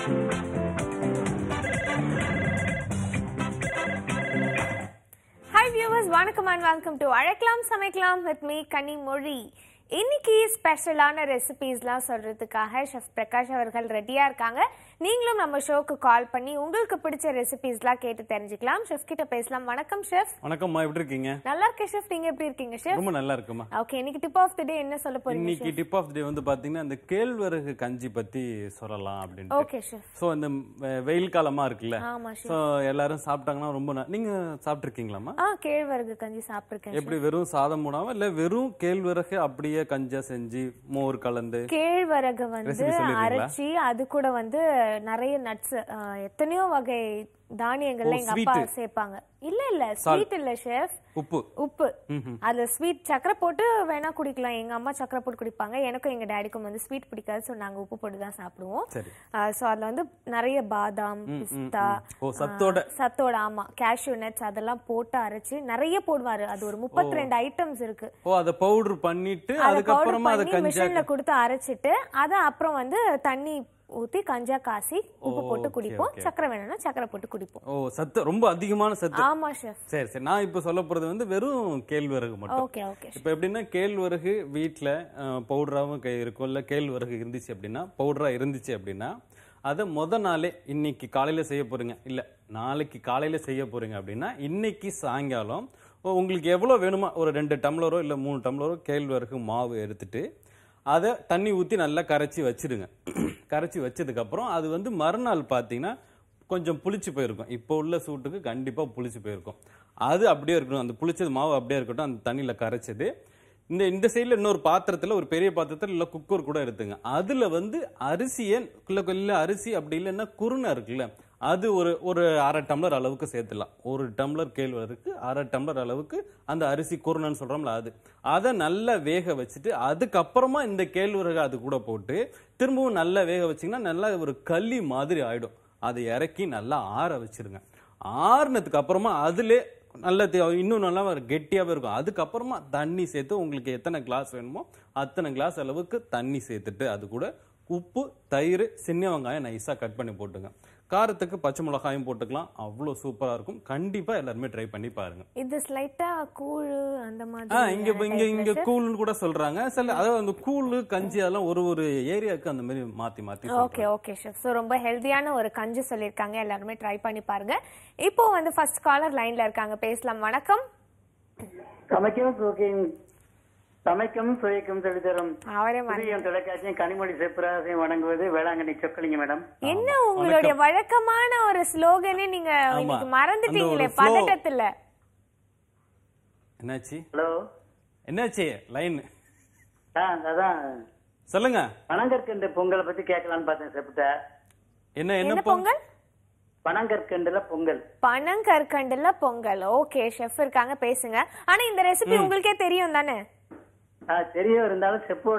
Hi viewers வணக்கம் and welcome to அழைக்கலாம் சமைக்கலாம் வித் மீ கனிமொழி இன்னைக்கு ஸ்பெஷலான ரெசிபீஸ்லாம் சொல்றதுக்காக ஷெஃப் பிரகாஷ் அவர்கள் ரெடியா இருக்காங்க நீங்களும் நம்ம ஷோக்கு கால் பண்ணி உங்களுக்கு பிடிச்ச ரெசிபீஸ்லாம் கேட்டு தெரிஞ்சுக்கலாம் ஷெஃப் கிட்ட பேசலாம் வணக்கம் ஷெஃப் வணக்கம்மா எப்படி இருக்கீங்க நல்லா இருக்கேன் ஷெஃப் நீங்க எப்படி இருக்கீங்க ஷெஃப் ரொம்ப நல்லா இருக்குமா ஓகே இன்னைக்கு டிப் ஆஃப் தி டே என்ன சொல்ல போறீங்க இன்னைக்கு டிப் ஆஃப் டே வந்து பாத்தீங்கன்னா இந்த கேழ்வரகு கஞ்சி பத்தி சொல்லலாம் அப்படின்ட்டு ஓகே ஷெஃப் சோ இந்த வெ- வெயில் காலமா இருக்குல்ல ஆமா ஷெஃப் சோ எல்லாரும் சாப்பிட்டாங்கன்னா ரொம்ப ந- நீங்க சாப்பிட்டிருக்கீங்களாமா ஆ கேழ்வரகு கஞ்சி சாப்பிட்டிருக்கேன் எப்படி வெறும் சாதம் மூடாம இல்ல வெறும் கேழ்வரகு அப்படியே கஞ்சா செஞ்சு மோர் கலந்து கேழ்வரகு வந்து Recipe சொல்லிடுறீங்களா? அரைச்சி அது கூட வந்து நிறைய நட்ஸ் எத்தனையோ வகை தானியங்கள்ல ஓ, எங்க அப்பா sweet. சேர்ப்பாங்க இல்ல இல்ல ஸ்வீட் இல்ல ஷெஃப் உப்பு உப்பு அதுல ஸ்வீட் சக்கரை போட்டு வேணா குடிக்கலாம் எங்க அம்மா சக்கரை போட்டு குடிப்பாங்க எனக்கும் எங்க டேடிக்கும் வந்து ஸ்வீட் பிடிக்காது சோ நாங்க உப்பு போட்டு தான் சாப்பிடுவோம் சரி சோ அதுல வந்து நிறைய பாதாம் பிஸ்தா ஓ சத்தோட சத்தோட ஆமா கேஷ்யூ நட்ஸ் அதெல்லாம் போட்டு அரைச்சு நிறைய போடுவாரு அது ஒரு முப்பத்தி ரெண்டு ஐட்டம்ஸ் இருக்கு ஓ அத பவுடர் பண்ணிட்டு அத அதுக்கப்புறமா powder அத பண்ணி கஞ்சா மிஷின்ல கொடுத்து அரைச்சிட்டு அத அப்புறம் வந்து தண்ணி ஊத்தி கஞ்சா காசி உப்பு போட்டு okay, குடிப்போம் okay. சக்கரை வேணும்னா சக்கரை போட்டு குடிப்போம் ஓ சத்து ரொம்ப அதிகமான சத்து ஆமா ஷெஃப் சரி சரி நான் இப்ப சொல்ல போறது வந்து வெறும் கேழ்வரகு மட்டும் ஓகே ஓகே இப்போ எப்படின்னா கேழ்வரகு வீட்டில் பவுடராகவும் கை இருக்கும் இல்லை கேழ்வரகு இருந்துச்சு அப்படின்னா பவுடராக இருந்துச்சு அப்படின்னா அதை முத நாளே இன்னைக்கு காலையில் செய்ய போறீங்க இல்லை நாளைக்கு காலையில் செய்ய போறீங்க அப்படின்னா இன்னைக்கு சாயங்காலம் ஓ, உங்களுக்கு எவ்வளோ வேணுமோ ஒரு ரெண்டு டம்ளரோ இல்லை மூணு டம்ளரோ கேழ்வரகு மாவு எடுத்துட்டு அதை தண்ணி ஊற்றி நல்லா கரைச்சி வச்சிடுங்க கரைச்சி வச்சதுக்கப்புறம் அது வந்து மறுநாள் பார்த்தீங்கன்னா கொஞ்சம் புளிச்சு போயிருக்கும் இப்போ உள்ள சூட்டுக்கு கண்டிப்பாக புளிச்சு போயிருக்கும் அது அப்படியே இருக்கணும் அந்த புளிச்சது மாவு அப்படியே இருக்கட்டும் அந்த தண்ணியில் கரைச்சது இந்த இந்த சைடில் இன்னொரு பாத்திரத்தில் ஒரு பெரிய பாத்திரத்தில் இல்லை குக்கர் கூட எடுத்துங்க அதில் வந்து அரிசியை இல்லை இல்லை அரிசி அப்படி இல்லைன்னா குருணை இருக்குல்ல அது ஒரு ஒரு அரை டம்ளர் அளவுக்கு சேர்த்துலாம் ஒரு டம்ளர் கேழ்வரகு அரை டம்ளர் அளவுக்கு அந்த அரிசி குருணைன்னு சொல்கிறோம்ல அது அதை நல்லா வேக வச்சுட்டு அதுக்கப்புறமா இந்த கேழ்வரகு அது கூட போட்டு திரும்பவும் நல்லா வேக வச்சிங்கன்னா நல்லா ஒரு களி மாதிரி ஆயிடும் அதை இறக்கி நல்லா ஆற வச்சிருங்க ஆறுனதுக்கு அப்புறமா அதிலே நல்ல தே- இன்னும் நல்லா ஒரு கெட்டியாவே இருக்கும் அதுக்கப்புறமா தண்ணி சேர்த்து உங்களுக்கு எத்தனை கிளாஸ் வேணுமோ அத்தனை கிளாஸ் அளவுக்கு தண்ணி சேர்த்துட்டு அது கூட உப்பு தயிர் சின்ன வெங்காயம் நைஸாக கட் பண்ணி போட்டுங்க காரத்துக்கு பச்சை மிளகாயும் போட்டுக்கலாம் அவ்வளோ சூப்பராக இருக்கும் கண்டிப்பாக எல்லாருமே ட்ரை பண்ணி பாருங்க இது ஸ்லைட்டா கூழு அந்த ஆ மாதிரி இங்க இங்க இங்க கூழ்னு கூட சொல்றாங்க சில அதாவது அந்த கூழு கஞ்சி அதெல்லாம் ஒரு ஒரு ஏரியாவுக்கு அந்த மாதிரி மாத்தி மாத்தி சொல்றாங்க. ஓகே ஓகே ஷெஃப் ஸோ ரொம்ப ஹெல்தியான ஒரு கஞ்சி சொல்லியிருக்காங்க எல்லாருமே ட்ரை பண்ணி பாருங்க இப்போ வந்து ஃபர்ஸ்ட் காலர் லைன்ல இருக்காங்க பேசலாம் வணக்கம் சமைக்கவும் சுவைக்கும் சமைக்கவும் சுவைக்கும் சொல்லித்தரும் அவரே மறந்து- புதிய தொலைக்காட்சியும் கனிமொழி சிவபிரகாசையும் வழங்குவது வேளாங்கண்ணி சொக்கலிங்க மேடம் என்ன உங்களுடைய வழக்கமான ஒரு ஸ்லோகனே நீங்க ஆமா. இன்னைக்கு மறந்துட்டீங்களே அந்த ஒரு flow. பதட்டத்துல என்னாச்சு ஹலோ என்னாச்சு லைன் ஆ அதான் சொல்லுங்க பனங்கற்கண்டு பொங்கலை பத்தி கேட்கலான்னு பார்த்தேன் செப்ட என்ன என்ன என்ன பொங்கல் பொங்கல் பனங்கற்கண்டுல பொங்கல் பனங்கற்கண்டுல பொங்கல் ஓகே ஷெஃப் இருக்காங்க பேசுங்க ஆனா இந்த ரெசிபி உங்களுக்கே தெரியும் தானே ஆ தெரியும் இருந்தாலும் செப்போட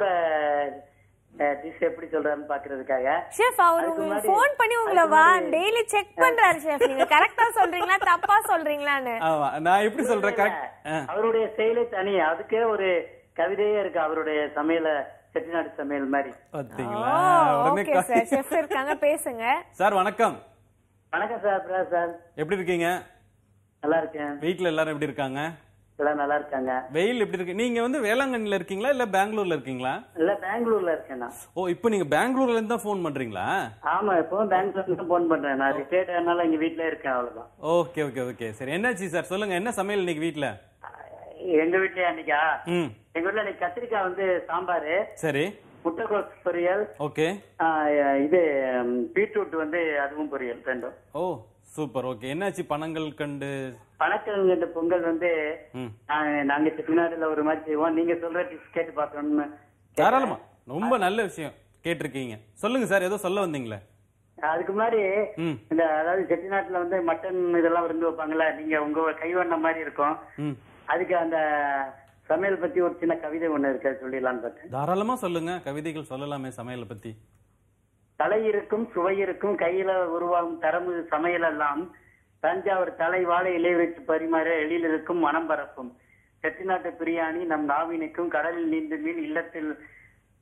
டிஷ் எப்படி சொல்றாருன்னு பாக்குறதுக்காக ஷெஃப் அவர் அதுக்கு உங்களுக்கு முன்னாடி- ஃபோன் பண்ணி உங்களை அதுக்கு வா முன்னாடி- டெய்லி செக் பண்றாரு ஷெஃப் நீங்க கரெக்டா சொல்றீங்களா தப்பா சொல்றீங்களான்னு ஆமா நான் எப்படி சொல்றேன் கரெக்ட் அவருடைய செயலே தனி அதுக்கே ஒரு கவிதையே இருக்கு அவருடைய சமையல செட்டிநாடு சமையல் மாதிரி பாத்தீங்களா ஓ உடனே ஓகே சார் ஷெஃப் இருக்காங்க பேசுங்க சார் வணக்கம் வணக்கம் சார் பிரகாஷ் சார் எப்படி இருக்கீங்க நல்லா இருக்கேன் வீட்ல எல்லாரும் எப்படி இருக்காங்க எல்லாம் நல்லா இருக்காங்க வெயில் எப்படி இருக்கு நீங்க வந்து வேளாங்கண்ணில இருக்கீங்களா இல்ல பெங்களூர்ல இருக்கீங்களா இல்ல பெங்களூர்ல இருக்கேன் நான் ஓ இப்போ நீங்க பெங்களூர்ல இருந்து தான் ஃபோன் பண்றீங்களா ஆமா எப்பவும் பெங்களூர்ல தான் போன் பண்றேன் நான் ரிட்டையர்ட் ஆனால இங்க வீட்ல இருக்கேன் அவ்வளவுதான் ஓகே ஓகே ஓகே சரி என்னாச்சு சார் சொல்லுங்க என்ன சமையல் இன்னைக்கு வீட்ல எங்க வீட்லயா அன்னைக்கா ம் எங்க வீட்ல இன்னைக்கு கத்திரிக்காய் வந்து சாம்பாரு சரி முட்டைக்கோஸ் பொரியல் ஓகே ஆ, இது ம், பீட்ரூட் வந்து அதுவும் பொரியல் ரெண்டும் ஓ சூப்பர் ஓகே என்னாச்சு பணங்கள் கண்டு பணக்கிழங்கு பொங்கல் வந்து ம் ஆ, நாங்க செட்டிநாடுல ஒரு மாதிரி செய்வோம் நீங்க சொல்ற டிஷ் கேட்டு பார்க்கணும்னு தாராளமா ரொம்ப நல்ல விஷயம் கேட்டிருக்கீங்க சொல்லுங்க சார் ஏதோ சொல்ல வந்தீங்களே அதுக்கு முன்னாடி ம் இந்த அதாவது செட்டிநாட்டுல வந்து மட்டன் இதெல்லாம் விருந்து வைப்பாங்கல்ல நீங்க உங்க கைவண்ண மாதிரி இருக்கும் ம் அதுக்கு அந்த சமையல் பத்தி ஒரு சின்ன கவிதை ஒண்ணு இருக்கு அது சொல்லிடலாம்னு பார்த்தேன் தாராளமா சொல்லுங்க கவிதைகள் சொல்லலாமே சமையலை பத்தி தலை இருக்கும் சுவை இருக்கும் கையில உருவாகும் தரமு சமையல் எல்லாம் தஞ்சாவூர் தலை வாழை இலை வைத்து பரிமாற எழில் இருக்கும் மனம் பரப்பும் செட்டிநாட்டு பிரியாணி நம் நாவினுக்கும் கடலில் நீந்து மீன் இல்லத்தில்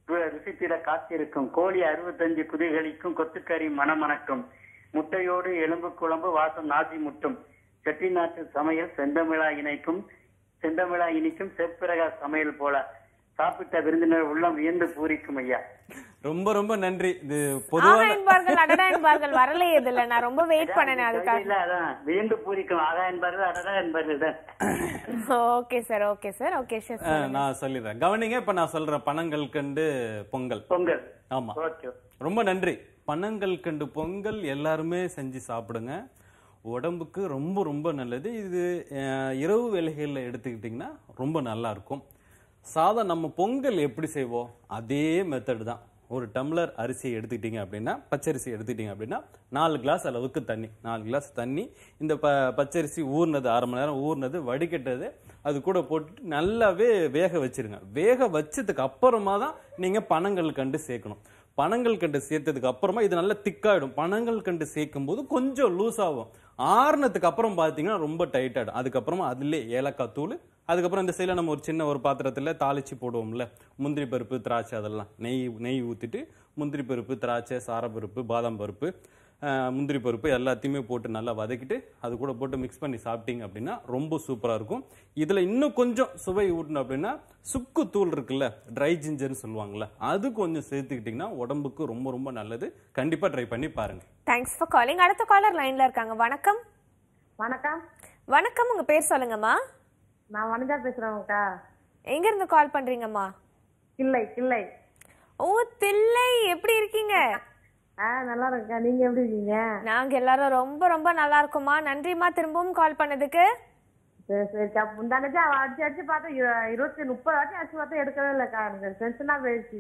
ரு- ருசித்திட காத்திருக்கும் கோழி அறுபத்தஞ்சு குதிகளிக்கும் கொத்துக்கறி மணமணக்கும் முட்டையோடு எலும்பு குழம்பு வாசம் நாசி முட்டும் செட்டிநாட்டு சமையல் செந்தமிழா இணைக்கும் செந்தமிழா இனிக்கும் செப்பிரகா சமையல் போல சாப்பிட்ட விருந்தினர் உள்ளம் வியந்து பூரிக்கும் ஐயா ரொம்ப ரொம்ப நன்றி இது ஆஹா பொதுவான என்பார்கள் அடடா என்பார்கள் வரலையே இதுல நான் ரொம்ப வெயிட் பண்ணேன் அதுக்காக இல்ல அதான் வியந்து பூரிக்கும் ஆகா என்பார்கள் அடடா என்பார்கள் தான். Okay sir okay sir okay chef அஹ், நான் சொல்லிடுறேன் கவனிங்க இப்ப நான் சொல்றேன் பனங்கள் கண்டு பொங்கல் பொங்கல் ஆமா ஓகே ரொம்ப நன்றி பனங்கள் கண்டு பொங்கல் எல்லாருமே செஞ்சு சாப்பிடுங்க உடம்புக்கு ரொம்ப ரொம்ப நல்லது இது அஹ், இரவு வேலைகளில் எடுத்துக்கிட்டிங்கன்னா ரொம்ப நல்லா இருக்கும் சாதம் நம்ம பொங்கல் எப்படி செய்வோம் அதே மெத்தட் தான் ஒரு டம்ளர் அரிசியை எடுத்துக்கிட்டீங்க அப்படின்னா பச்சரிசி எடுத்துக்கிட்டீங்க அப்படின்னா நாலு கிளாஸ் அளவுக்கு தண்ணி நாலு கிளாஸ் தண்ணி இந்த ப பச்சரிசி ஊறினது அரை மணி நேரம் ஊறினது வடிகட்டது அது கூட போட்டு நல்லாவே வேக வச்சிருங்க வேக வச்சதுக்கு அப்புறமா தான் நீங்கள் பனங்கள் கண்டு சேர்க்கணும் பனங்கள் கண்டு சேர்த்ததுக்கு அப்புறமா இது நல்லா திக்காயிடும் பனங்கள் கண்டு சேர்க்கும் போது கொஞ்சம் லூஸ் ஆகும் ஆறுனதுக்கு அப்புறம் பார்த்தீங்கன்னா ரொம்ப டைட் ஆயிடும் அதுக்கப்புறமா அதுல ஏலக்காய் தூள் அதுக்கப்புறம் இந்த சைடில் நம்ம ஒரு சின்ன ஒரு பாத்திரத்தில் தாளிச்சு போடுவோம்ல முந்திரி பருப்பு திராட்சை அதெல்லாம் நெய் நெய் ஊற்றிட்டு முந்திரி பருப்பு திராட்சை சாரப்பருப்பு பாதாம் பருப்பு அஹ், முந்திரி பருப்பு எல்லாத்தையுமே போட்டு நல்லா வதக்கிட்டு அது கூட போட்டு மிக்ஸ் பண்ணி சாப்பிட்டீங்க அப்படின்னா ரொம்ப சூப்பராக இருக்கும் இதில் இன்னும் கொஞ்சம் சுவை ஊட்டணும் அப்படின்னா சுக்கு தூள் இருக்குல்ல ட்ரை ஜிஞ்சர்னு சொல்லுவாங்கல்ல அது கொஞ்சம் சேர்த்துக்கிட்டிங்கன்னா உடம்புக்கு ரொம்ப ரொம்ப நல்லது கண்டிப்பாக ட்ரை பண்ணி பாருங்க தேங்க்ஸ் ஃபார் காலிங் அடுத்த காலர் லைன்ல இருக்காங்க வணக்கம் வணக்கம் வணக்கம் உங்க பேர் சொல்லுங்கம்மா நான் வனிதா பேசுறேன்க்கா எங்க இருந்து கால் பண்றீங்கம்மா கிள்ளை கிள்ளை ஓ தில்லை எப்படி இருக்கீங்க ஆ நல்லா இருக்கா நீங்க எப்படி இருக்கீங்க நாங்க எல்லாரும் ரொம்ப ரொம்ப நல்லா இருக்கோம்மா நன்றிம்மா திரும்பவும் கால் பண்ணதுக்கு சரி சரிக்கா முந்தானச்சு அவ அடிச்சு அடிச்சு பார்த்தா இரு- இருபத்தி முப்பது வாட்டி அடிச்சு பார்த்தா எடுக்கவே இல்லைக்கா எனக்கு டென்ஷனா போயிடுச்சு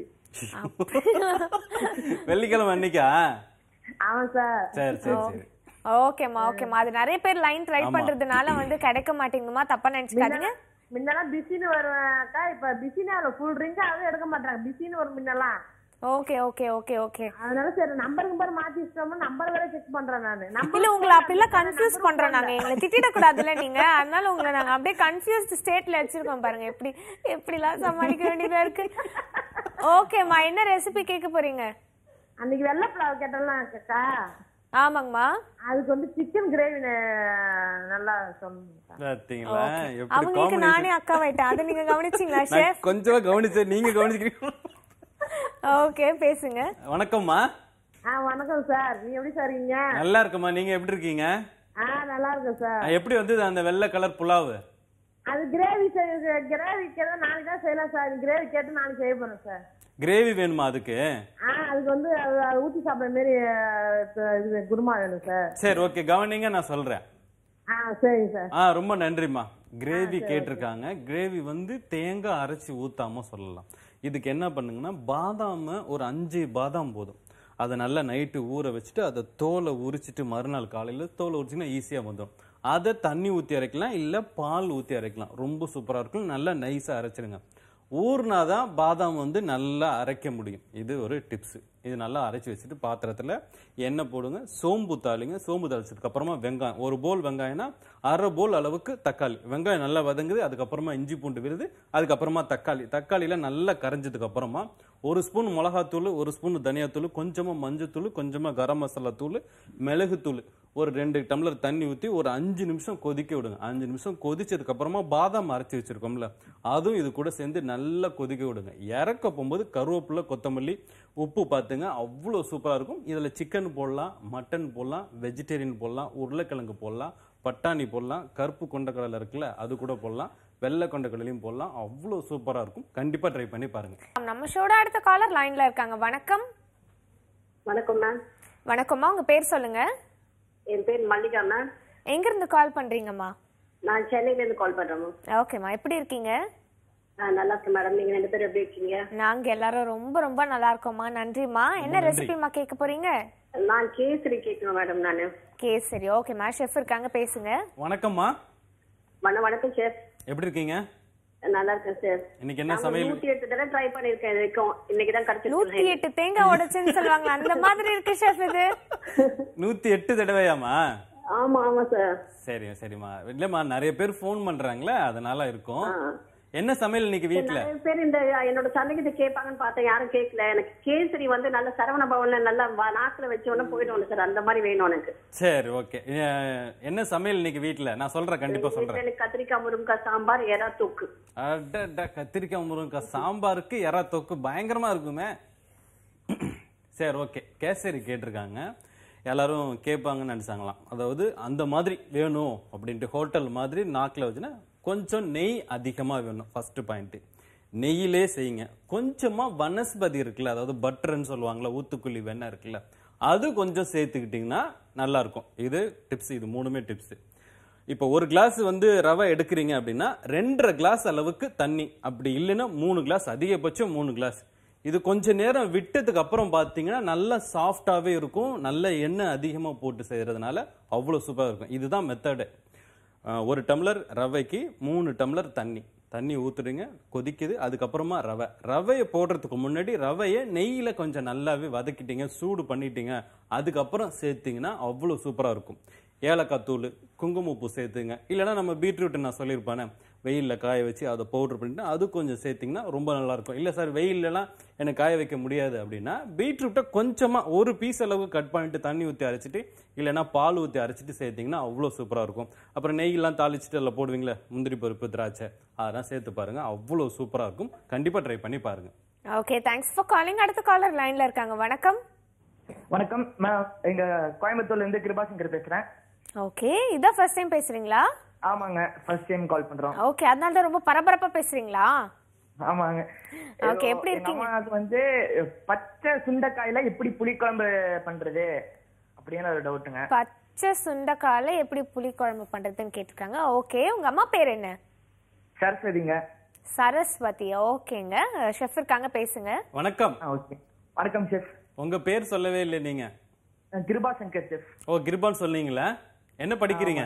வெள்ளிக்கிழமை அன்னைக்கா ஆமா சார் சரி சரி சரி ஓகேம்மா ஓகேம்மா அது நிறைய பேர் லைன் ட்ரை பண்றதுனால வந்து கிடைக்க மாட்டேங்குதுமா தப்பா நினைச்சுக்காதீங்க முன்னெல்லாம் பிஸின்னு வருவேன்க்கா இப்ப பிஸின்னு அதுல ஃபுல் ட்ரிங்க் அதுவும் எடுக்க மாட்டாங்க பிஸின்னு வரும் முன்னெல்லாம் ஓகே ஓகே ஓகே ஓகே அதனால சரி நம்பர் நம்பர் மாத்தி வச்சிட்டோம்னா நம்பர் வேற செக் பண்றேன் நானு நம்பர் இல்ல உங்களை அப்படிலாம் கன்ஃபியூஸ் பண்றோம் நாங்க எங்களை திட்டிட கூடாதுல்ல நீங்க அதனால உங்களை நாங்க அப்படியே கன்ஃபியூஸ்ட் ஸ்டேட்ல வச்சிருக்கோம் பாருங்க எப்படி எப்படிலாம் சமாளிக்க வேண்டியதா இருக்கு ஓகேம்மா என்ன ரெசிபி கேட்க போறீங்க அன்னைக்கு வெள்ளை புலாவ் கேட்டலாம் அக்கா ஆமாங்கம்மா அதுக்கு வந்து சிக்கன் கிரேவி நல்லா சொல்லணும் பார்த்தீங்களா எப்படி அவங்களுக்கு காமெடி நானே அக்கா வைட்டேன் அதை நீங்க கவனிச்சீங்களா ஷெஃப் கொஞ்சமா கவனிச்சேன் நீங்க கவனிச்சிக்கிறீங்க ஓகே பேசுங்க வணக்கம்மா ஆ வணக்கம் சார் நீங்க எப்படி சார் இருக்கீங்க நல்லா இருக்கம்மா நீங்க எப்படி இருக்கீங்க ஆ நல்லா இருக்கேன் சார் அஹ் எப்படி வந்தது அந்த வெள்ளை கலர் புலாவு அது கிரேவி கிரேவி கேட்டா நாளைக்கு தான் செய்யலாம் சார் கிரேவி கேட்டு நாளைக்கு செய்ய போறேன் சார் கிரேவி வேணுமா அதுக்கு ஆ அதுக்கு வந்து அது அது ஊத்தி சாப்பிட்ற மாரி அஹ், இப்ப இது குருமா வேணும் சார் சரி ஓகே கவனிங்க நான் சொல்றேன் ஆ சரிங்க சார் ஆ ரொம்ப நன்றிம்மா கிரேவி கேட்டிருக்காங்க கிரேவி வந்து தேங்காய் அரைச்சி ஊத்தாம சொல்லலாம் இதுக்கு என்ன பண்ணுங்கன்னா பாதாம ஒரு அஞ்சு பாதாம் போதும் அதை நல்லா நைட்டு ஊற வச்சுட்டு அதை தோலை உரிச்சிட்டு மறுநாள் காலையில தோலை உரிச்சிங்கன்னா ஈஸியா வந்துடும் அதை தண்ணி ஊத்தி அரைக்கலாம் இல்ல பால் ஊத்தி அரைக்கலாம் ரொம்ப சூப்பரா இருக்கும் நல்லா நைஸா அரைச்சிருங்க ஊர்னாதான் பாதாம் வந்து நல்லா அரைக்க முடியும் இது ஒரு டிப்ஸ் இது நல்லா அரைச்சி வச்சுட்டு பாத்திரத்துல எண்ணெய் போடுங்க சோம்பு தாளிங்க சோம்பு தாளிச்சதுக்கு அப்புறமா வெங்காயம் ஒரு போல் வெங்காயம்னா அரை போல் அளவுக்கு தக்காளி வெங்காயம் நல்லா வதங்குது அதுக்கப்புறமா இஞ்சி பூண்டு விருது அதுக்கப்புறமா தக்காளி தக்காளியில நல்லா கரைஞ்சதுக்கு அப்புறமா ஒரு ஸ்பூன் மிளகாத்தூள் ஒரு ஸ்பூன் தனியாத்தூள் கொஞ்சமா மஞ்சத்தூள் கொஞ்சமா கரம் மசாலா தூள் மிளகுத்தூள் ஒரு ரெண்டு டம்ளர் தண்ணி ஊற்றி ஒரு அஞ்சு நிமிஷம் கொதிக்க விடுங்க அஞ்சு நிமிஷம் கொதிச்சதுக்கு அப்புறமா பாதாம் அரைச்சி வச்சிருக்கோம்ல அதுவும் இது கூட சேர்ந்து நல்லா கொதிக்க விடுங்க இறக்க போகும்போது கருவேப்பிலை கொத்தமல்லி உப்பு பார்த்துங்க அவ்வளோ சூப்பராக இருக்கும் இதில் சிக்கன் போடலாம் மட்டன் போடலாம் வெஜிடேரியன் போடலாம் உருளைக்கிழங்கு போடலாம் பட்டாணி போடலாம் கருப்பு கொண்டக்கடலை இருக்குல்ல அது கூட போடலாம் வெள்ளை கொண்டக்கடலையும் போடலாம் அவ்வளோ சூப்பராக இருக்கும் கண்டிப்பாக ட்ரை பண்ணி பாருங்க நம்ம ஷோட அடுத்த காலர் லைன்ல இருக்காங்க வணக்கம் வணக்கம் மேம் வணக்கம்மா உங்க பேர் சொல்லுங்க என் பேர் மல்லிகா மேம் எங்க இருந்து கால் பண்றீங்கம்மா நான் சென்னையில இருந்து கால் பண்றேன் மேம் ஓகேம்மா எப்படி இருக்கீங்க ஆ, நல்லா இருக்கேன் மேடம் நீங்க ரெண்டு பேரும் எப்படி இருக்கீங்க நாங்க எல்லாரும் ரொம்ப ரொம்ப நல்லா இருக்கோம்மா நன்றிம்மா என்ன ரெசிபிமா கேட்க போறீங்க நான் கேசரி கேட்கணும் மேடம் நானு கேசரி ஓகேம்மா ஷெஃப் இருக்காங்க பேசுங்க வணக்கம்மா வண வணக்கம் சார் எப்படி இருக்கீங்க நல்லா இருக்கேன் சார் இன்னைக்கு என்ன நான் சமையல் நூத்தி எட்டு தடவை ட்ரை பண்ணிருக்கேன் இது வரைக்கும் இன்னைக்கு தான் நூத்தி கிடைச்சிருக்கு எட்டு தேங்காய் உடைச்சுன்னு சொல்லுவாங்க அந்த மாதிரி இருக்கு ஷெஃப் இது நூற்றி எட்டு தடவையாம்மா ஆமா ஆமா சார் சரி சரிம்மா இல்லைம்மா நிறைய பேர் ஃபோன் பண்றாங்களே அதனால இருக்கும் என்ன சமையல் இன்னைக்கு வீட்ல நிறைய பேர் இந்த என்னோட சந்தைகிட்ட கேட்பாங்கன்னு பார்த்தேன் யாரும் கேட்கல எனக்கு கேசரி வந்து நல்ல சரவண பவன்ல நல்லா வ- நாக்குல வச்ச உடனே போயிடும் சார் அந்த மாதிரி வேணும் எனக்கு சரி ஓகே என்ன சமையல் இன்னைக்கு வீட்ல நான் சொல்றேன் கண்டிப்பா சொல்றேன் எனக்கு கத்திரிக்காய் முருங்கக்காய் சாம்பார் எறா தூக்கு அடடா கத்திரிக்காய் முருங்கக்காய் சாம்பாருக்கு எறா தொக்கு பயங்கரமா இருக்குமே சரி ஓகே கேசரி கேட்டிருக்காங்க எல்லாரும் கேட்பாங்கன்னு நினைச்சாங்களாம் அதாவது அந்த மாதிரி வேணும் அப்படின்ட்டு ஹோட்டல் மாதிரி நாக்கில் வச்சுன்னா கொஞ்சம் நெய் அதிகமாக வேணும் ஃபர்ஸ்ட் பாயிண்ட் நெய்யிலே செய்யுங்க கொஞ்சமா வனஸ்பதி இருக்குல்ல அதாவது பட்டர்ன்னு சொல்லுவாங்கல்ல ஊத்துக்குழி வெண்ணெய் இருக்குல்ல அது கொஞ்சம் சேர்த்துக்கிட்டிங்கன்னா நல்லா இருக்கும் இது டிப்ஸ் இது மூணுமே டிப்ஸ் இப்போ ஒரு கிளாஸ் வந்து ரவை எடுக்கிறீங்க அப்படின்னா ரெண்டரை கிளாஸ் அளவுக்கு தண்ணி அப்படி இல்லைன்னா மூணு கிளாஸ் அதிகபட்சம் மூணு கிளாஸ் இது கொஞ்ச நேரம் விட்டதுக்கு அப்புறம் பார்த்தீங்கன்னா நல்லா சாஃப்டாகவே இருக்கும் நல்ல எண்ணெய் அதிகமாக போட்டு செய்யறதுனால அவ்வளோ சூப்பராக இருக்கும் இதுதான் மெத்தடு ஒரு டம்ளர் ரவைக்கு மூணு டம்ளர் தண்ணி தண்ணி ஊத்துடுங்க கொதிக்குது அதுக்கப்புறமா ரவை ரவையை போடுறதுக்கு முன்னாடி ரவையை நெய்யில் கொஞ்சம் நல்லாவே வதக்கிட்டீங்க சூடு பண்ணிட்டீங்க அதுக்கப்புறம் சேர்த்தீங்கன்னா அவ்வளோ சூப்பராக இருக்கும் ஏலக்காய் தூள் குங்குமப்பூ சேர்த்துங்க இல்லைன்னா நம்ம பீட்ரூட் நான் சொல்லியிருப்பானே வெயிலில் காய வச்சு அதை பவுடர் பண்ணிட்டு அது கொஞ்சம் சேர்த்திங்கன்னா ரொம்ப நல்லா இருக்கும் இல்லை சார் வெயிலெலாம் எனக்கு காய வைக்க முடியாது அப்படின்னா பீட்ரூட்டை கொஞ்சமாக ஒரு பீஸ் அளவுக்கு கட் பண்ணிட்டு தண்ணி ஊற்றி அரைச்சிட்டு இல்லைன்னா பால் ஊற்றி அரைச்சிட்டு சேர்த்திங்கன்னா அவ்வளோ சூப்பராக இருக்கும் அப்புறம் நெய்யெல்லாம் தாளிச்சிட்டு அதில் போடுவீங்களே முந்திரி பருப்பு திராட்சை அதெல்லாம் சேர்த்து பாருங்கள் அவ்வளோ சூப்பராக இருக்கும் கண்டிப்பாக ட்ரை பண்ணி பாருங்கள் ஓகே தேங்க்ஸ் ஃபார் காலிங் அடுத்த காலர் லைன்ல இருக்காங்க வணக்கம் வணக்கம் நான் எங்க கோயம்புத்தூர்ல இருந்து கிருபாசங்கர் பேசுறேன் ஓகே இதான் ஃபர்ஸ்ட் டைம் பேசுறீங்களா ஆமாங்க ஃபர்ஸ்ட் டைம் கால் பண்றோம் ஓகே அதனால தான் ரொம்ப பரபரப்பா பேசுறீங்களா ஆமாங்க Okay, எப்படி எங்க இருக்கீங்க? அம்மா அது வந்து பச்சை சுண்டைக்காயில எப்படி புளிக்குழம்பு பண்றது அப்படின்னு ஒரு டவுட்டுங்க பச்சை சுண்டைக்கால எப்படி புளி குழம்பு பண்றதுன்னு கேட்டிருக்காங்க ஓகே உங்க அம்மா பேர் என்ன சரஸ்வதிங்க சரஸ்வதி ஓகேங்க ஷெஃப் இருக்காங்க பேசுங்க வணக்கம் ஓகே வணக்கம் செஃப் உங்க பேர் சொல்லவே இல்லை நீங்க கிருபாசங்கர் செஃப் ஓ கிருபான் சொன்னீங்களா என்ன படிக்கிறீங்க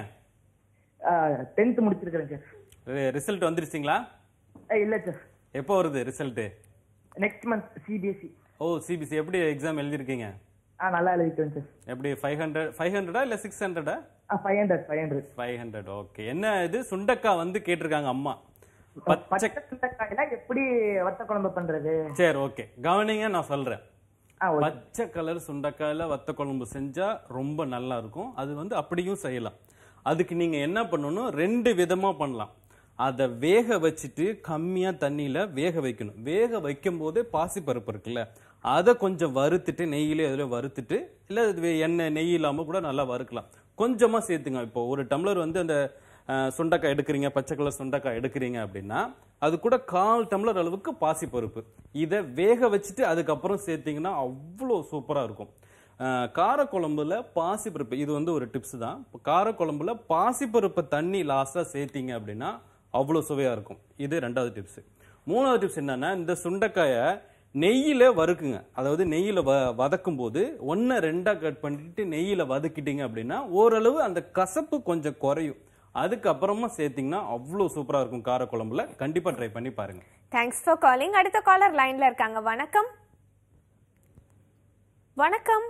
டென்த் முடிச்சிருக்கிறேன் செஃப் ரிசல்ட் வந்துருச்சிங்களா இல்ல செஃப் எப்போ வருது ரிசல்ட் நெக்ஸ்ட் மந்த் சிபிஎஸ்சி ஓ சிபிசி எப்படி எக்ஸாம் எழுதிருக்கீங்க ஆ நல்லா எழுதிட்டேன் செஃப் எப்படி ஃபைவ் ஹண்ட்ரட் ஃபைவ் ஹண்ட்ரடா இல்லை சிக்ஸ் ஹண்ட்ரடா five hundred five hundred five hundred okay என்ன இது சுண்டக்காய் வந்து கேட்டிருக்காங்க அம்மா பச்சை பச்சை சுண்டைக்காயில எப்படி வத்த குழம்பு பண்றது சரி ஓகே கவனிங்க நான் சொல்றேன் ஆ ஓகே பச்சை கலர் சுண்டைக்காயில வத்த குழம்பு செஞ்சா ரொம்ப நல்லா இருக்கும் அது வந்து அப்படியும் செய்யலாம் அதுக்கு நீங்க என்ன பண்ணணும் ரெண்டு விதமா பண்ணலாம் அதை வேக வச்சுட்டு கம்மியா தண்ணியில வேக வைக்கணும் வேக வைக்கும் போதே பாசிப்பருப்பு இருக்குல்ல அதை கொஞ்சம் வறுத்துட்டு நெய்யிலே அதில் வறுத்துட்டு இல்லை அது வே- எண்ணெய் நெய் இல்லாம கூட நல்லா வறுக்கலாம் கொஞ்சமா சேர்த்துங்க இப்போ ஒரு டம்ளர் வந்து அந்த அஹ், சுண்டைக்காய் எடுக்கிறீங்க பச்சை கலர் சுண்டைக்காய் எடுக்கிறீங்க அப்படின்னா அது கூட கால் டம்ளர் அளவுக்கு பாசிப்பருப்பு இதை வேக வச்சுட்டு அதுக்கப்புறம் சேர்த்தீங்கன்னா அவ்வளோ சூப்பராக இருக்கும் அஹ், காரக்குழம்புல பாசிப்பருப்பு இது வந்து ஒரு டிப்ஸ் தான் இப்போ காரக்குழம்புல பாசிப்பருப்பு தண்ணி லாஸ்ட்டாக சேர்த்தீங்க அப்படின்னா அவ்வளோ சுவையாக இருக்கும் இது ரெண்டாவது டிப்ஸ் மூணாவது டிப்ஸ் என்னன்னா இந்த சுண்டைக்காயை நெய்யில வறுக்குங்க அதாவது நெய்யில வ வதக்கும் போது ஒன்று ரெண்டா கட் பண்ணிட்டு நெய்யில வதக்கிட்டீங்க அப்படின்னா ஓரளவு அந்த கசப்பு கொஞ்சம் குறையும் அதுக்கப்புறமா சேர்த்தீங்கன்னா அவ்வளோ சூப்பரா இருக்கும் காரக்குழம்புல கண்டிப்பா ட்ரை பண்ணி பாருங்க தேங்க்ஸ் ஃபார் காலிங் அடுத்த காலர் லைன்ல இருக்காங்க வணக்கம் வணக்கம்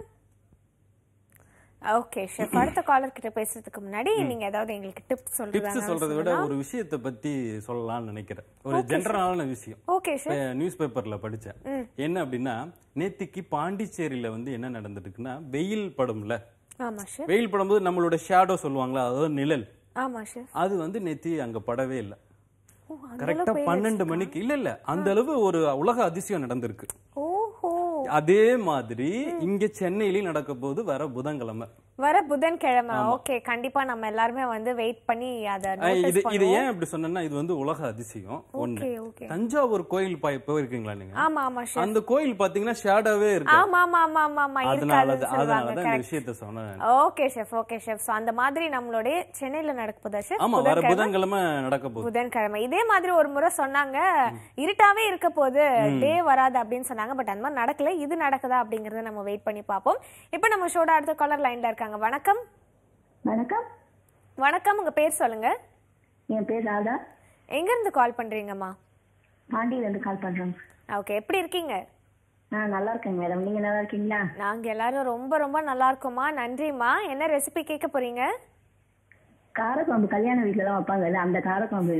ஓகே ஷெஃப் அடுத்த காலர் கிட்ட பேசுறதுக்கு முன்னாடி நீங்க ஏதாவது எங்களுக்கு டிப்ஸ் டிப்ஸ் சொல்றதை விட சொல்றீங்க ஒரு விஷயத்தை பத்தி சொல்லலாம்னு நினைக்கிறேன் ஒரு ஜென்ரலான விஷயம் ஓகே ஷெஃப் நியூஸ் பேப்பர்ல படிச்சேன் என்ன அப்படின்னா நேத்திக்கு பாண்டிச்சேரியில வந்து என்ன நடந்திருக்குன்னா வெயில் படும்ல ஆமா ஷெஃப் வெயில் படும்போது நம்மளோட ஷேடோ சொல்லுவாங்களா அதாவது நிழல் ஆமா ஷெஃப் அது வந்து நேத்தி அங்க படவே இல்லை ஓ அந்த கரெக்டா பன்னெண்டு மணிக்கு இல்ல இல்ல அந்த அளவு ஒரு உலக அதிசயம் நடந்திருக்கு ஓஹோ அதே மாதிரி இங்க சென்னையிலயும் நடக்க போது வர புதன்கிழமை வர புதன்கிழமை ஓகே கண்டிப்பா நம்ம எல்லாருமே வந்து வெயிட் பண்ணி அத அஹ் இது நோட்டீஸ் இது பண்ணுவோம் ஏன் இப்படி சொன்னேன்னா இது வந்து உலக அதிசயம் ஒண்ணு ஓகே ஓகே தஞ்சாவூர் கோயில் போய் போயிருக்கீங்களா நீங்க ஆமா ஆமா ஷெஃப் அந்த கோயில் பாத்தீங்கன்னா ஷேடோவே இருக்கு ஆமா ஆமா ஆமா ஆமா ஆமா அதனால இருக்காதுன்னு சொல்லுவாங்க அதனாலதான் இந்த correct. விஷயத்த சொன்னேன் okay chef okay chef so அந்த மாதிரி நம்மளுடைய சென்னையில நடக்க போதா ஷெஃப் ஆமா வர புதன்கிழமை புதன்கிழமை நடக்க போகுது புதன்கிழமை இதே மாதிரி ஒரு முறை சொன்னாங்க இருட்டாவே இருக்க போது டே வராது அப்படின்னு சொன்னாங்க பட் அந்த மாதிரி நடக்கல இது நடக்குதா அப்படிங்கறத நம்ம வெயிட் பண்ணி பார்ப்போம் இப்போ நம்ம ஷோட அடுத்த காலர் லைன்ல இருக்காங்க வணக்கம் வணக்கம் வணக்கம் உங்க பேர் சொல்லுங்க என் பேர் ராதா எங்க இருந்து கால் பண்றீங்கம்மா பாண்டியிலேருந்து கால் பண்றேன் ஓகே எப்படி இருக்கீங்க நான் நல்லா இருக்கேன் மேடம் நீங்க நல்லா இருக்கீங்களா நாங்க எல்லாரும் ரொம்ப ரொம்ப நல்லா இருக்கோம்மா நன்றிம்மா என்ன ரெசிபி கேட்க போறீங்க காரக்குழம்பு கல்யாண வீட்டில தான் வைப்பாங்கல்ல அந்த காரக்குழம்பு வேணும்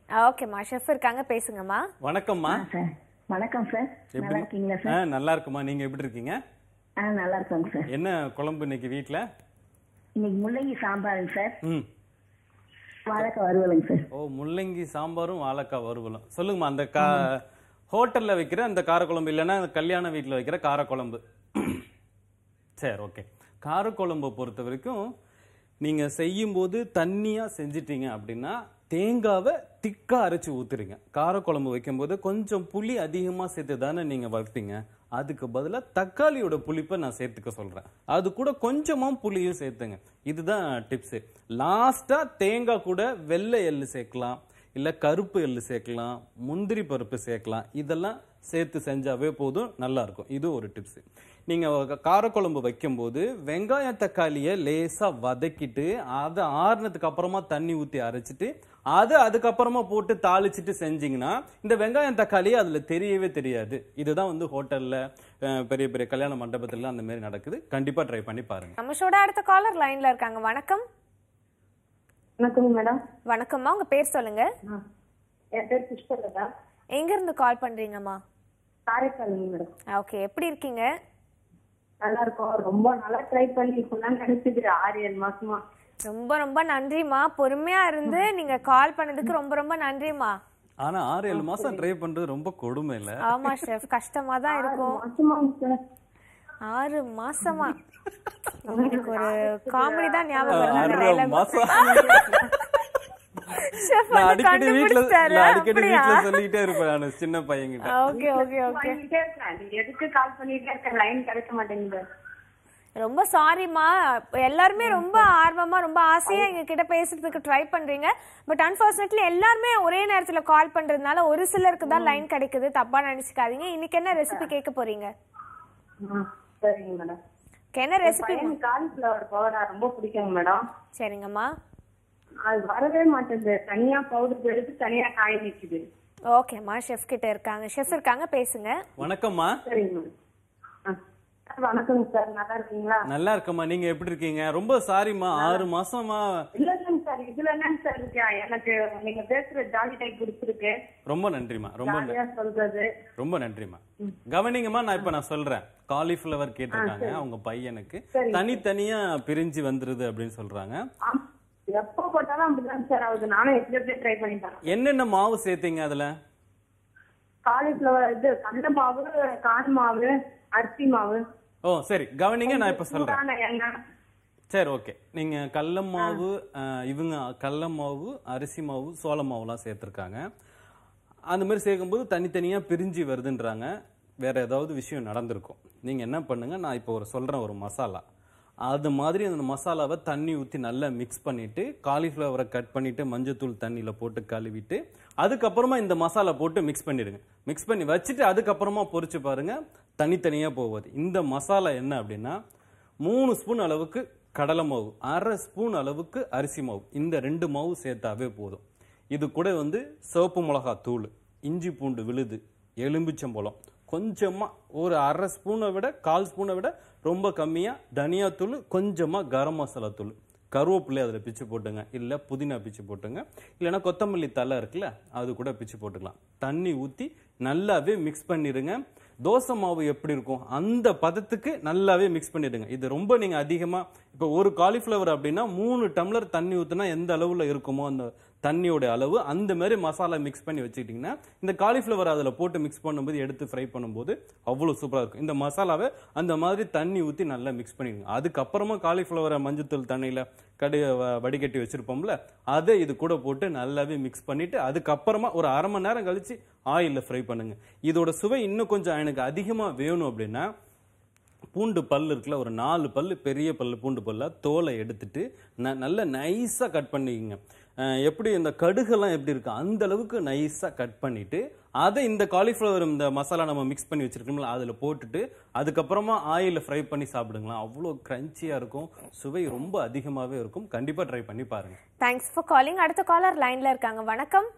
ஓகேம்மா ஷெஃப் இருக்காங்க பேசுங்கம்மா வணக்கம்மா சார் வணக்கம் சார் நல்லா இருக்கீங்களா ஆ சார் நல்லா இருக்குமா நீங்க எப்படி இருக்கீங்க ஆ நல்லா இருக்கோங்க சார் என்ன குழம்பு இன்னைக்கு வீட்ல இன்னைக்கு முள்ளங்கி சாம்பாருங்க சார் ம் வாழைக்காய் வறுவலுங்க சார் ஓ முள்ளங்கி சாம்பாரும் வாழைக்காய் வறுவலும் சொல்லுங்கம்மா அந்த கா ஹோட்டல்ல வைக்கிற அந்த காரக்குழம்பு இல்லைன்னா அந்த கல்யாண வீட்டில் வைக்கிற காரக்குழம்பு சரி ஓகே காரக்குழம்பை பொறுத்த வரைக்கும் நீங்க செய்யும்போது தண்ணியா செஞ்சிட்டீங்க அப்படின்னா தேங்காவை திக்கா அரைச்சு ஊத்துறீங்க காரக்குழம்பு வைக்கும்போது கொஞ்சம் புளி அதிகமா சேர்த்து தானே நீங்க வைப்பீங்க அதுக்கு பதிலா தக்காளியோட புளிப்பை நான் சேர்த்துக்க சொல்றேன் அது கூட கொஞ்சமா புளியும் சேர்த்துங்க இதுதான் டிப்ஸ் லாஸ்டா தேங்காய் கூட வெள்ளை எள்ளு சேர்க்கலாம் இல்ல கருப்பு எள்ளு சேர்க்கலாம் முந்திரி பருப்பு சேர்க்கலாம் இதெல்லாம் சேர்த்து செஞ்சாவே போதும் நல்லா இருக்கும் இது ஒரு டிப்ஸ் நீங்க வ- காரக்குழம்பு வைக்கும்போது வெங்காயம் தக்காளியை லேசா வதக்கிட்டு அதை ஆறுனதுக்கு அப்புறமா தண்ணி ஊத்தி அரைச்சிட்டு அதை அதுக்கப்புறமா போட்டு தாளிச்சிட்டு செஞ்சீங்கன்னா இந்த வெங்காயம் தக்காளி அதுல தெரியவே தெரியாது இதுதான் வந்து ஹோட்டல்ல அஹ், பெரிய பெரிய கல்யாண மண்டபத்துல அந்த மாதிரி நடக்குது கண்டிப்பா ட்ரை பண்ணி பாருங்க நம்ம ஷோட அடுத்த காலர் லைன்ல இருக்காங்க வணக்கம் வணக்கம் மேடம் வணக்கம்மா உங்க பேர் சொல்லுங்க என் பேர் புஷ்பலதா எங்க இருந்து கால் பண்றீங்கம்மா காரைக்கால் மேடம் ஓகே எப்படி இருக்கீங்க நல்லா இருக்கும் ரொம்ப நல்லா ட்ரை பண்ணி இப்பதான் கிடைச்சது ஆறு ஏழு மாசமா ரொம்ப ரொம்ப நன்றிம்மா பொறுமையா இருந்து நீங்க கால் பண்ணதுக்கு ரொம்ப ரொம்ப நன்றிம்மா ஆனா ஆறு ஏழு மாசம் ட்ரை பண்றது ரொம்ப கொடுமை இல்ல ஆமா ஷெஃப் கஷ்டமா தான் இருக்கும் மாசமா சார் ஆறு மாசமா எனக்கு ஒரு காமெடி தான் ஞாபகம் வருது அந்த ஆறு dialogue. மாசம் Chef நான் வந்து அடிக்கடி வீட்ல கண்டுபிடிச்சிட்டாரு, நான் அடிக்கடி அப்படியா? வீட்ல சொல்லிட்டே இருப்பேன் நான் சின்ன பையன்கிட்ட ஓகே ஓகே ஓகே பண்ணிட்டே இருக்கேன் நீங்க எதுக்கு கால் பண்ணிட்டே இருக்க லைன் கிடைக்க மாட்டேங்குது ரொம்ப சாரிம்மா எல்லாருமே ரொம்ப ஆர்வமா ரொம்ப ஆசையா எங்க கிட்ட பேசுறதுக்கு ட்ரை பண்றீங்க பட் அன்பார்ச்சுனேட்லி எல்லாருமே ஒரே நேரத்துல கால் பண்றதுனால ஒரு சிலருக்கு தான் லைன் கிடைக்குது தப்பா நினைச்சுக்காதீங்க இன்னைக்கு என்ன ரெசிபி கேட்க போறீங்க ஆ, சரிங்க மேடம் Okay, என்ன ரெசிபி பையன் காலிஃபிளவர் பவுடா ரொம்ப பிடிக்குங்க மேடம் சரிங்கம்மா அது வரவே மாட்டேங்குது தனியா பவுடர் எடுத்து தனியா காய நிக்குது ஓகேம்மா ஷெஃப் கிட்ட இருக்காங்க ஷெஃப் இருக்காங்க பேசுங்க வணக்கம்மா சரிங்க மேடம் ஆ. சார், வணக்கங்க சார் நல்லா இருக்கீங்களா நல்லா இருக்கம்மா நீங்க எப்படி இருக்கீங்க ரொம்ப சாரிம்மா ஆறு மாசமா இல்ல இல்லைங்க சார் இதுல என்னங்க சார் இருக்கு எனக்கு நீங்க பேசுற ஜாலி டைப் பிடிச்சிருக்கு ரொம்ப நன்றிம்மா ரொம்ப நன்றி ஜாலியா சொல்றது ரொம்ப நன்றிம்மா கவனிங்கம்மா நான் இப்ப நான் சொல்றேன் காலிஃபிளவர் கேட்டிருக்காங்க அவங்க பையனுக்கு தனித்தனியா பிரிஞ்சு வந்துருது அப்படின்னு சொல்றாங்க ஆம். எப்போ போட்டாலும் அப்படிதான் சார் ஆகுது நானும் எப்படி எப்படி ட்ரை பண்ணிட்டேன் என்னென்ன மாவு சேர்த்தீங்க அதுல காலிஃபிளவர் இது கடலை மாவு கான் மாவு அரிசி மாவு ஓ சரி கவனிங்க நான் இப்ப சொல்றேன் சூடான எண்ணெய் சரி ஓகே நீங்க கடல மாவு அஹ், இவங்க கடல மாவு அரிசி மாவு சோள மாவுலாம் சேர்த்துருக்காங்க அந்த மாதிரி சேர்க்கும்போது தனித்தனியா பிரிஞ்சு வருதுன்றாங்க வேற ஏதாவது விஷயம் நடந்திருக்கும் நீங்க என்ன பண்ணுங்க நான் இப்போ ஒரு சொல்றேன் ஒரு மசாலா அது மாதிரி அந்த மசாலாவை தண்ணி ஊற்றி நல்லா மிக்ஸ் பண்ணிட்டு காலிஃப்ளவரை கட் பண்ணிட்டு மஞ்சத்தூள் தண்ணியில் போட்டு கழுவிட்டு அதுக்கப்புறமா இந்த மசாலா போட்டு மிக்ஸ் பண்ணிடுங்க மிக்ஸ் பண்ணி வச்சுட்டு அதுக்கப்புறமா பொரிச்சு பாருங்க தனித்தனியாக போகுது இந்த மசாலா என்ன அப்படின்னா மூணு ஸ்பூன் அளவுக்கு கடலை மாவு அரை ஸ்பூன் அளவுக்கு அரிசி மாவு இந்த ரெண்டு மாவு சேர்த்தாவே போதும் இது கூட வந்து சிவப்பு மிளகா தூள் இஞ்சி பூண்டு விழுது எலும்பிச்சம்பழம் கொஞ்சமா ஒரு அரை ஸ்பூனை விட கால் ஸ்பூனை விட ரொம்ப கம்மியா தனியாத்தூள் கொஞ்சமா கரம் மசாலா தூள் கருவேப்பிலை அதில் பிச்சு போட்டுங்க இல்லை புதினா பிச்சு போட்டுங்க இல்லைன்னா கொத்தமல்லி தலை இருக்குல்ல அது கூட பிச்சு போட்டுக்கலாம் தண்ணி ஊற்றி நல்லாவே மிக்ஸ் பண்ணிடுங்க தோசை மாவு எப்படி இருக்கும் அந்த பதத்துக்கு நல்லாவே மிக்ஸ் பண்ணிடுங்க இது ரொம்ப நீங்க அதிகமா இப்போ ஒரு காலிஃப்ளவர் அப்படின்னா மூணு டம்ளர் தண்ணி ஊத்துனா எந்த அளவுல இருக்குமோ அந்த தண்ணியோட அளவு அந்த மாதிரி மசாலா மிக்ஸ் பண்ணி வச்சுக்கிட்டிங்கன்னா இந்த காலிஃப்ளவர் அதில் போட்டு மிக்ஸ் பண்ணும்போது எடுத்து ஃப்ரை பண்ணும்போது அவ்வளோ சூப்பராக இருக்கும் இந்த மசாலாவை அந்த மாதிரி தண்ணி ஊற்றி நல்லா மிக்ஸ் பண்ணிடுங்க அதுக்கப்புறமா காலிஃப்ளவரை மஞ்சத்தூள் தண்ணியில் கடி வ- வடிகட்டி வச்சிருப்போம்ல அதை இது கூட போட்டு நல்லாவே மிக்ஸ் பண்ணிட்டு அதுக்கப்புறமா ஒரு அரை மணி நேரம் கழிச்சு ஆயிலில் ஃப்ரை பண்ணுங்க இதோட சுவை இன்னும் கொஞ்சம் எனக்கு அதிகமாக வேணும் அப்படின்னா பூண்டு பல் இருக்குல்ல ஒரு நாலு பல்லு பெரிய பல்லு பூண்டு பல்ல தோலை எடுத்துட்டு ந நல்ல நைஸாக கட் பண்ணிக்கங்க அஹ் எப்படி இந்த கடுகெல்லாம் எப்படி இருக்கு அந்த அளவுக்கு நைஸாக கட் பண்ணிட்டு அதை இந்த காலிஃப்ளவர் இந்த மசாலா நம்ம மிக்ஸ் பண்ணி வச்சிருக்கோம்ல அதில் போட்டுட்டு அதுக்கப்புறமா ஆயிலில் ஃப்ரை பண்ணி சாப்பிடுங்களா அவ்வளோ க்ரன்ச்சியாக இருக்கும் சுவை ரொம்ப அதிகமாகவே இருக்கும் கண்டிப்பாக ட்ரை பண்ணி பாருங்க தேங்க்ஸ் ஃபார் காலிங் அடுத்த காலர் லைன்ல இருக்காங்க வணக்கம்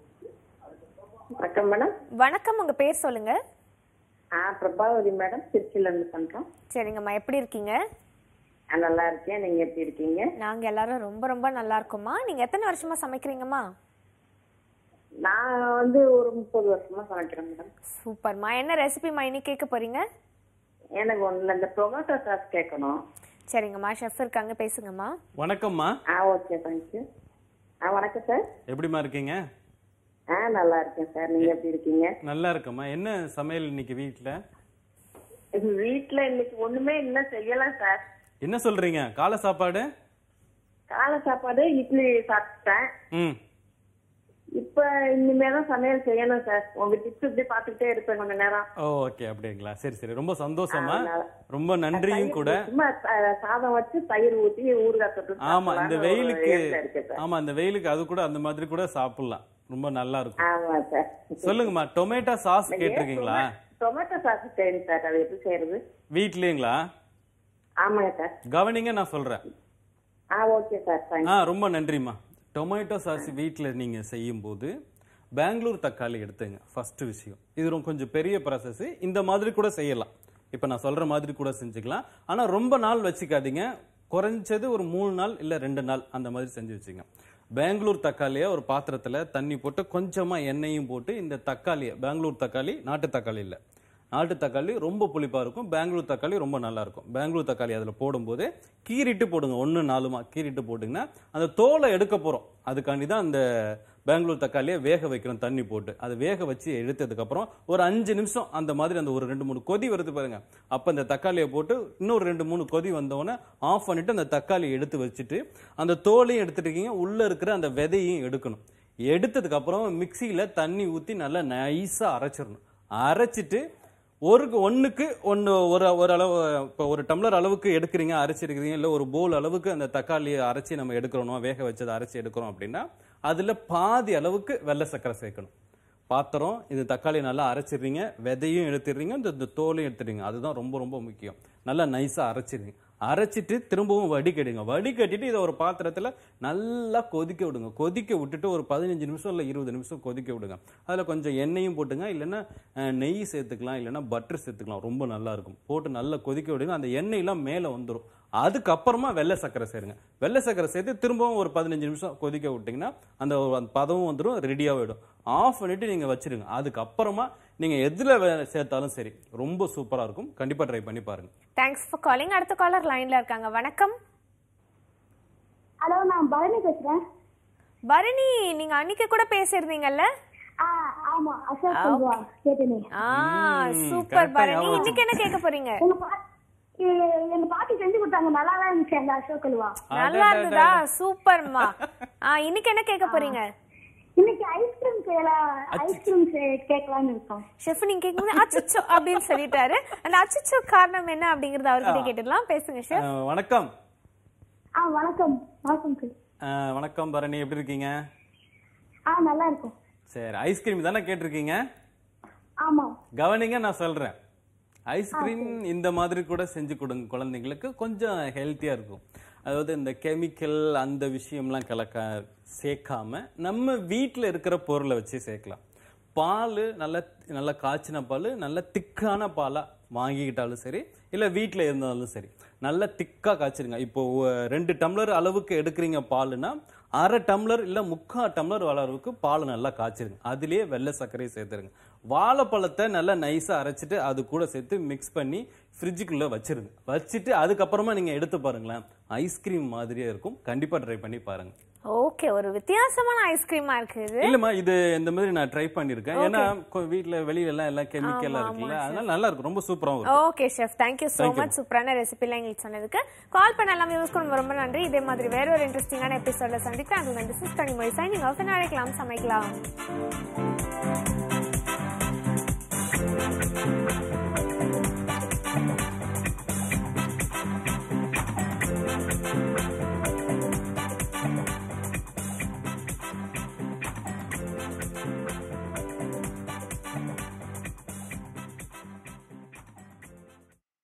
வணக்கம் மேடம் வணக்கம் உங்க பேர் சொல்லுங்க ஆ பிரபாவதி மேடம் திருச்சியில இருந்து பண்றோம் சரிங்கம்மா எப்படி இருக்கீங்க ஆ, நல்லா இருக்கேன் நீங்க எப்படி இருக்கீங்க நாங்க எல்லாரும் ரொம்ப ரொம்ப நல்லா இருக்கோம்மா நீங்க எத்தனை வருஷமா சமைக்கிறீங்கம்மா நான் வந்து ஒரு முப்பது வருஷமா சமைக்கிறேன் மேடம் சூப்பர்மா என்ன ரெசிபிமா இன்னைக்கு கேட்க போறீங்க எனக்கு ஒண்ணுல இந்த டொமேட்டோ சாஸ் கேட்கணும் சரிங்கம்மா ஷெஃப் இருக்காங்க பேசுங்கம்மா வணக்கம்மா ஆ ஓகே தேங்க்யூ ஆ வணக்கம் சார் எப்படிம்மா இருக்கீங்க ஆ நல்லா இருக்கேன் சார் நீங்க எப்படி இருக்கீங்க நல்லா இருக்கம்மா என்ன சமையல் இன்னைக்கு வீட்ல எங்க வீட்ல இன்னைக்கு ஒண்ணுமே இன்னும் செய்யல சார் என்ன சொல்றீங்க காலை சாப்பாடு காலை சாப்பாடு இட்லி சாப்பிட்டேன் ம் இப்ப இனிமே தான் சமையல் செய்யணும் சார் உங்க டிப்ஸ் இப்படி பாத்துக்கிட்டே இருப்பேன் கொஞ்ச நேரம் ஓ ஓகே அப்படிங்களா சரி சரி ரொம்ப சந்தோஷமா அதனால. ரொம்ப நன்றியும் கூட சும்மா அஹ், சாதம் வச்சு தயிர் ஊத்தி ஊறுகாய் தொட்டு ஆமா இந்த சாப்பிடலாம்னு ஒரு வெயிலுக்கு எண்ணம் இருக்கு சார் ஆமா இந்த வெயிலுக்கு அது கூட அந்த மாதிரி கூட சாப்பிடலாம் ரொம்ப நல்லா இருக்கும் ஆமா சார் சொல்லுங்கம்மா டொமேட்டோ சாஸ் கேட்டிருக்கீங்களா டொமேட்டோ சாஸ் செய்யுங்க சார் அது எப்படி செய்யறது வீட்லயுங்களா ஆமாங்க சார் கவனிங்க நான் சொல்றேன் ஆ ஓகே சார் தேங்க்ஸ் ஆ ரொம்ப நன்றிம்மா டொமேட்டோ சாஸ் வீட்டில் நீங்கள் செய்யும்போது பெங்களூர் தக்காளி எடுத்துங்க ஃபர்ஸ்ட் விஷயம் இது ரொம்ப கொஞ்சம் பெரிய ப்ராசஸ் இந்த மாதிரி கூட செய்யலாம் இப்போ நான் சொல்ற மாதிரி கூட செஞ்சுக்கலாம் ஆனால் ரொம்ப நாள் வச்சுக்காதீங்க குறைஞ்சது ஒரு மூணு நாள் இல்லை ரெண்டு நாள் அந்த மாதிரி செஞ்சு வச்சுங்க பெங்களூர் தக்காளியை ஒரு பாத்திரத்தில் தண்ணி போட்டு கொஞ்சமாக எண்ணெயும் போட்டு இந்த தக்காளியை பெங்களூர் தக்காளி நாட்டு தக்காளி இல்லை நாட்டு தக்காளி ரொம்ப புளிப்பா இருக்கும் பெங்களூர் தக்காளி ரொம்ப நல்லா இருக்கும் பெங்களூர் தக்காளி அதில் போடும்போது கீறிட்டு போடுங்க ஒன்று நாலுமா கீறிட்டு போட்டிங்கன்னா அந்த தோலை எடுக்க போகிறோம் அதுக்காண்டி தான் அந்த பெங்களூர் தக்காளியை வேக வைக்கிறோம் தண்ணி போட்டு அதை வேக வச்சு எடுத்ததுக்கப்புறம் ஒரு அஞ்சு நிமிஷம் அந்த மாதிரி அந்த ஒரு ரெண்டு மூணு கொதி வருது பாருங்க அப்போ அந்த தக்காளியை போட்டு இன்னொரு ரெண்டு மூணு கொதி வந்தோடனே ஆஃப் பண்ணிட்டு அந்த தக்காளியை எடுத்து வச்சுட்டு அந்த தோலையும் எடுத்துட்டீங்க உள்ளே இருக்கிற அந்த விதையும் எடுக்கணும் எடுத்ததுக்கு அப்புறம் மிக்சியில் தண்ணி ஊற்றி நல்லா நைஸாக அரைச்சிடணும் அரைச்சிட்டு ஒரு ஒண்ணுக்கு ஒன்று ஒரு ஒரு அளவு இப்போ ஒரு டம்ளர் அளவுக்கு எடுக்கிறீங்க அரைச்சிருக்கிறீங்க இல்லை ஒரு போல் அளவுக்கு அந்த தக்காளியை அரைச்சி நம்ம எடுக்கிறோம் வேக வச்சதை அரைச்சி எடுக்கிறோம் அப்படின்னா அதில் பாதி அளவுக்கு வெள்ளை சர்க்கரை சேர்க்கணும் பாத்திரம் இது தக்காளி நல்லா அரைச்சிடுறீங்க விதையும் எடுத்துடுறீங்க இந்த இந்த தோலையும் எடுத்துடுறீங்க அதுதான் ரொம்ப ரொம்ப முக்கியம் நல்லா நைஸாக அரைச்சிடுங்க அரைச்சிட்டு திரும்பவும் வடிகட்டுங்க வடிகட்டிட்டு இதை ஒரு பாத்திரத்தில் நல்லா கொதிக்க விடுங்க கொதிக்க விட்டுட்டு ஒரு பதினஞ்சு நிமிஷம் இல்லை இருபது நிமிஷம் கொதிக்க விடுங்க அதில் கொஞ்சம் எண்ணெயும் போட்டுங்க இல்லைன்னா அஹ், நெய் சேர்த்துக்கலாம் இல்லைன்னா பட்டர் சேர்த்துக்கலாம் ரொம்ப நல்லா இருக்கும் போட்டு நல்லா கொதிக்க விடுங்க அந்த எண்ணெயெல்லாம் மேலே வந்துடும் அதுக்கப்புறமா வெள்ளை சர்க்கரை சேருங்க வெள்ளை சர்க்கரை சேர்த்து திரும்பவும் ஒரு பதினஞ்சு நிமிஷம் கொதிக்க விட்டிங்கன்னா அந்த ஒரு அந்த பதமும் வந்துடும் ரெடியாகிடும் ஆஃப் பண்ணிட்டு நீங்கள் வச்சிருங்க அதுக்கப்புறமா நீங்கள் எதில் சேர்த்தாலும் சரி ரொம்ப சூப்பராக இருக்கும் கண்டிப்பாக ட்ரை பண்ணி பாருங்க தேங்க்ஸ் ஃபார் காலிங் அடுத்த காலர் லைன்ல இருக்காங்க வணக்கம் ஹலோ நான் பரணி பேசுறேன் பரணி நீங்க அன்னைக்கு கூட பேசியிருந்தீங்கல்ல ஆ ஆமா அசோக் சொல்லுவா கேட்டனே ஆ ம், சூப்பர் correct ஆ பரணி ஞாபகம் இன்னைக்கு என்ன கேட்க போறீங்க எங்க பா எ- எங்க பாட்டி செஞ்சு கொடுத்தாங்க நல்லா தான் இருந்துச்சு அந்த அசோக் அல்வா நல்லா இருந்ததா சூப்பர்மா ஆ இன்னைக்கு என்ன கேட்க போறீங்க இன்னைக்கு ஐஸ்கிரீம் செய்யலாம் ஐஸ்கிரீம் கேட்கலாம்னு இருக்கோம் ஷெஃப் நீங்க கேட்கும்போது அச்சச்சோ அப்படின்னு சொல்லிட்டாரு அந்த அச்சச்சோ காரணம் என்ன அப்படிங்கறத அவர்கிட்ட கேட்டுடலாம் பேசுங்க ஷெஃப் அஹ், வணக்கம் ஆ வணக்கம் வணக்கம் சார் அஹ், வணக்கம் பரணி எப்படி இருக்கீங்க ஆ நல்லா இருக்கும் சரி ஐஸ்கிரீம் தானே கேட்டிருக்கீங்க ஆமா கவனிங்க நான் சொல்றேன் ஐஸ்கிரீம் இந்த மாதிரி கூட செஞ்சு கொடுங்க குழந்தைங்களுக்கு கொஞ்சம் ஹெல்த்தியா இருக்கும் அதாவது இந்த கெமிக்கல் அந்த விஷயம்லாம் கலக்க சேர்க்காம நம்ம வீட்டில் இருக்கிற பொருளை வச்சு சேர்க்கலாம் பால் நல்ல நல்ல காய்ச்சின பால் நல்ல திக்கான பாலாக வாங்கிக்கிட்டாலும் சரி இல்லை வீட்டில் இருந்தாலும் சரி நல்ல திக்காக காய்ச்சிருங்க இப்போ ஒ- ரெண்டு டம்ளர் அளவுக்கு எடுக்கிறீங்க பாலுனா அரை டம்ளர் இல்லை முக்கால் டம்ளர் அளவுக்கு பால் நல்லா காய்ச்சிருங்க அதுலேயே வெள்ளை சர்க்கரையை சேர்த்துருங்க வாழைப்பழத்தை நல்லா நைஸாக அரைச்சிட்டு அது கூட சேர்த்து மிக்ஸ் பண்ணி ஃப்ரிட்ஜுக்குள்ளே வச்சிருங்க வச்சுட்டு அதுக்கப்புறமா நீங்கள் எடுத்து பாருங்களேன் ஐஸ்கிரீம் மாதிரியே இருக்கும் கண்டிப்பாக ட்ரை பண்ணி பாருங்க ஓகே ஒரு வித்தியாசமான ஐஸ்கிரீமா இருக்கு இது இல்லம்மா இது இந்த மாதிரி நான் ட்ரை பண்ணிருக்கேன் ஏன்னா கொ- வீட்ல வெளியில எல்லாம் எல்லாம் கெமிக்கலா இருக்குல்ல அதனால நல்லா இருக்கும் ரொம்ப சூப்பராகவும் இருக்கும் okay chef thank you so much சூப்பரான ரெசிபிலாம் எங்களுக்கு சொன்னதுக்கு கால் பண்ண எல்லாமே யூஸ் பண்ண ரொம்ப நன்றி இதே மாதிரி வேற ஒரு இன்ட்ரெஸ்டிங்கான எபிசோட்ல சந்திக்கிறேன் அது வந்து சிஸ் கனிமொழி சைனிங் ஆஃப் அழைக்கலாம் சமைக்கலாம்